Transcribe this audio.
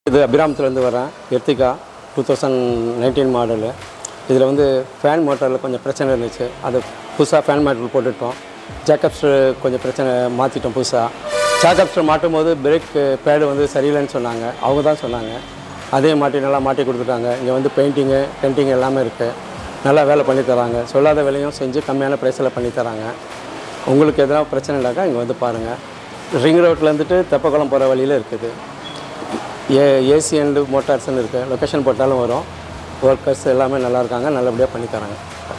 இது அபிராமத்துலேருந்து வரேன் Ertiga two thousand nineteen model இதில் வந்து ஃபேன் மோட்டரில் கொஞ்சம் பிரச்சனை இருந்துச்சு அது புதுசாக ஃபேன் மோட்டர் போட்டுட்டோம் ஜாக்கப்ஸ்டர் கொஞ்சம் பிரச்சனை மாற்றிட்டோம் புதுசாக ஜாக்கப்ஸ்டர் மாட்டும் போது பிரேக் பேடு வந்து சரியில்லைன்னு சொன்னாங்க அவங்க தான் சொன்னாங்க அதே மாட்டி நல்லா மாட்டி கொடுத்துட்டாங்க இங்கே வந்து பெயிண்டிங்கு பெயிண்டிங் எல்லாமே இருக்குது நல்லா வேலை பண்ணி தராங்க சொல்லாத வேலையும் செஞ்சு கம்மியான ப்ரைஸில் பண்ணி தராங்க உங்களுக்கு எதனா பிரச்சனை இல்லைக்கா இங்கே வந்து பாருங்கள் ரிங் ரோட்லேருந்துட்டு தெப்பக்குளம் போகிற வழியில் இருக்குது ஏ ஏசி அண்டு மோட்டார்ஸ்னு இருக்குது லொக்கேஷன் போட்டாலும் வரும் ஒர்க்கர்ஸ் எல்லாமே நல்லா இருக்காங்க நல்லபடியாக பண்ணி தராங்க